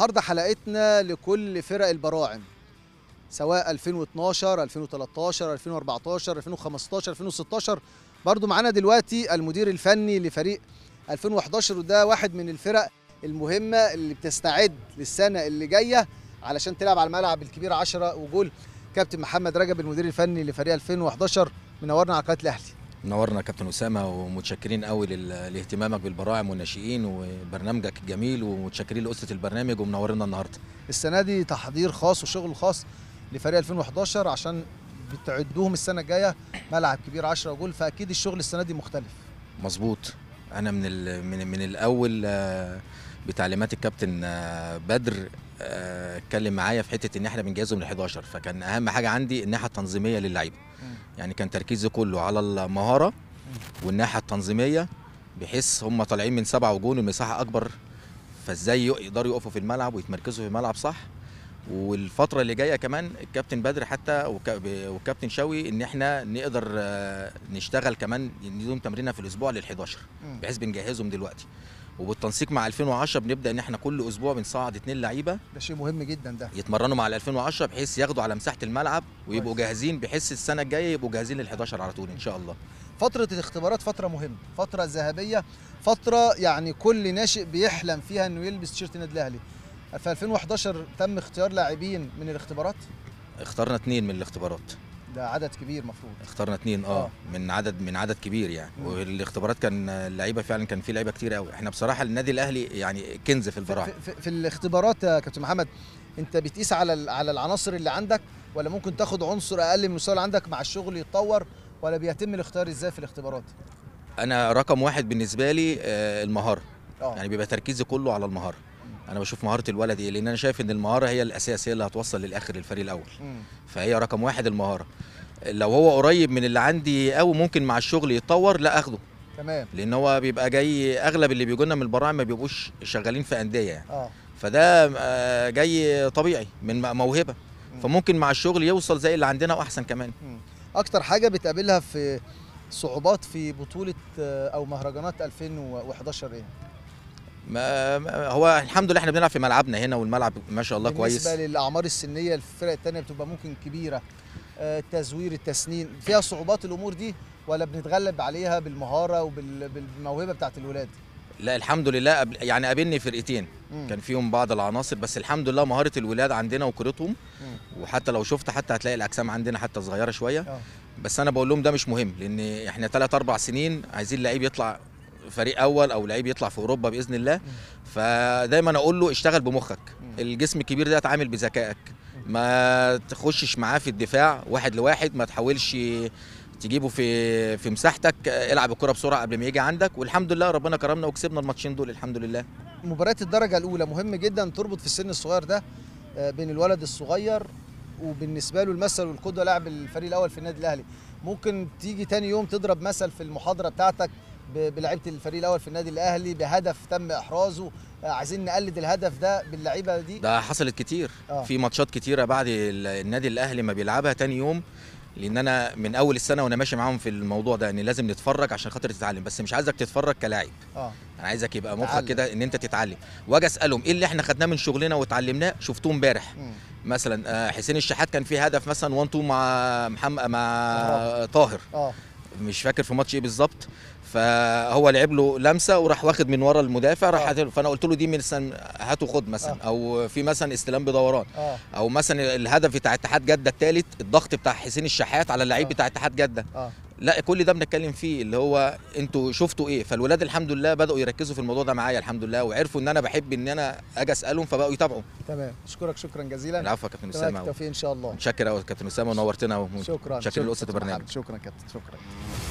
النهارده حلقتنا لكل فرق البراعم سواء 2012 2013 2014 2015 2016 برضو معانا دلوقتي المدير الفني لفريق 2011 وده واحد من الفرق المهمه اللي بتستعد للسنه اللي جايه علشان تلعب على الملعب الكبير 10 وجول كابتن محمد رجب المدير الفني لفريق 2011 منورنا على قناه الاهلي منورنا يا كابتن اسامه ومتشكرين قوي لل- لاهتمامك بالبراعم والناشئين وبرنامجك الجميل ومتشكرين لاسره البرنامج ومنورنا النهارده السنه دي تحضير خاص وشغل خاص لفريق 2011 عشان بتعدوهم السنه الجايه ملعب كبير 10 جول فاكيد الشغل السنه دي مختلف مظبوط انا من ال من, من الاول آه، بتعليمات الكابتن آه، بدر آه، اتكلم معايا في حته ان احنا بنجهزهم لل 11 فكان اهم حاجه عندي الناحيه التنظيميه للعيبه يعني كان تركيزي كله على المهاره والناحيه التنظيميه بحيث هم طالعين من سبعة وجون المساحه اكبر فازاي يقدروا يقفوا في الملعب ويتمركزوا في الملعب صح والفتره اللي جايه كمان الكابتن بدر حتى وك- والكابتن شوقي ان احنا نقدر آه، نشتغل كمان نديهم تمرينه في الاسبوع لل 11 مم. بحيث بنجهزهم دلوقتي وبالتنسيق مع 2010 بنبدا ان احنا كل اسبوع بنصعد اتنين لعيبه ده شيء مهم جدا ده يتمرنوا مع ال 2010 بحيث ياخدوا على مساحه الملعب ويبقوا كويس. جاهزين بحيث السنه الجايه يبقوا جاهزين لل 11 على طول ان شاء الله فتره الاختبارات فتره مهمه فتره ذهبيه فتره يعني كل ناشئ بيحلم فيها انه يلبس تيشيرت النادي الاهلي في 2011 تم اختيار لاعبين من الاختبارات اخترنا اتنين من الاختبارات ده عدد كبير مفروض اخترنا اتنين آه. اه من عدد من عدد كبير يعني مم. والاختبارات كان اللعيبه فعلا كان في لعيبه كتير قوي احنا بصراحه النادي الاهلي يعني كنز في في, البراعم في, في, في الاختبارات يا كابتن محمد انت بتقيس على ال- على العناصر اللي عندك ولا ممكن تاخد عنصر اقل من المستوى اللي عندك مع الشغل يتطور ولا بيتم الاختيار ازاي في الاختبارات انا رقم واحد بالنسبه لي آه، المهاره اه يعني بيبقى تركيزي كله على المهاره انا بشوف مهاره الولد ايه لان انا شايف ان المهاره هي الاساس هي اللي هتوصل للاخر للفريق الاول مم. فهي رقم واحد المهاره لو هو قريب من اللي عندي او ممكن مع الشغل يتطور لا اخده تمام لان هو بيبقى جاي اغلب اللي بيجوا لنا من البراعم ما بيبقوش شغالين في انديه يعني اه فده آه، جاي طبيعي من م- موهبه مم. فممكن مع الشغل يوصل زي اللي عندنا واحسن كمان مم. اكتر حاجه بتقابلها في صعوبات في بطوله آه، او مهرجانات 2011 ايه ما ما- هو الحمد لله احنا بنلعب في ملعبنا هنا والملعب ما شاء الله كويس بالنسبه للاعمار السنيه الفرق الثانيه بتبقى ممكن كبيره آه، التزوير التسنين فيها صعوبات الامور دي ولا بنتغلب عليها بالمهاره وبالموهبه بتاعت الولاد لا الحمد لله قبل- يعني قابلني فرقتين مم. كان فيهم بعض العناصر بس الحمد لله مهاره الولاد عندنا وكورتهم مم. وحتى لو شفت حتى هتلاقي الاجسام عندنا حتى صغيره شويه اه بس انا بقول لهم ده مش مهم لان احنا 3 4 سنين عايزين لعيب يطلع فريق اول او لعيب يطلع في اوروبا باذن الله فدايما اقول له اشتغل بمخك مم. الجسم الكبير ده اتعامل بذكائك ما تخشش معاه في الدفاع واحد لواحد ما تحاولش تجيبه في في مساحتك العب الكره بسرعه قبل ما يجي عندك والحمد لله ربنا كرمنا وكسبنا الماتشين دول الحمد لله مباريات الدرجه الاولى مهم جدا تربط في السن الصغير ده آه، بين الولد الصغير وبالنسبه له المثل والقدوه لاعب الفريق الاول في النادي الاهلي ممكن تيجي تاني يوم تضرب مثل في المحاضره بتاعتك ب- بلعيبه الفريق الاول في النادي الاهلي بهدف تم احرازه آه، عايزين نقلد الهدف ده باللعيبه دي ده حصلت كتير آه. في ماتشات كتيره بعد ال- النادي الاهلي ما بيلعبها تاني يوم لان انا من اول السنه وانا ماشي معاهم في الموضوع ده ان لازم نتفرج عشان خاطر تتعلم بس مش عايزك تتفرج كلاعب اه انا عايزك يبقى مخك تتعلم. كده ان انت تتعلم واجي اسالهم ايه اللي احنا خدناه من شغلنا واتعلمناه شفتوه امبارح مم. مثلا آه، حسين الشحات كان في هدف مثلا 1 2 مع محمد مع طاهر. طاهر اه مش فاكر في ماتش ايه بالظبط فهو لعب له لمسه وراح واخد من ورا المدافع راح آه. هات- فانا قلت له دي مثلا هاته خد مثلا آه. او في مثلا استلام بدوران اه او مثلا الهدف بتاع اتحاد جده الثالث الضغط بتاع حسين الشحات على اللعيب آه. بتاع اتحاد جده اه لا كل ده بنتكلم فيه اللي هو انتوا شفتوا ايه فالولاد الحمد لله بداوا يركزوا في الموضوع ده معايا الحمد لله وعرفوا ان انا بحب ان انا اجي اسالهم فبقوا يتابعوا تمام اشكرك شكرا جزيلا العفو يا كابتن تمام اسامه التوفيق ان شاء الله متشكر قوي يا كابتن اسامه ونورتنا شكرا متشكر لاسره كابتن البرنامج محمد. شكرا كابتن شكرا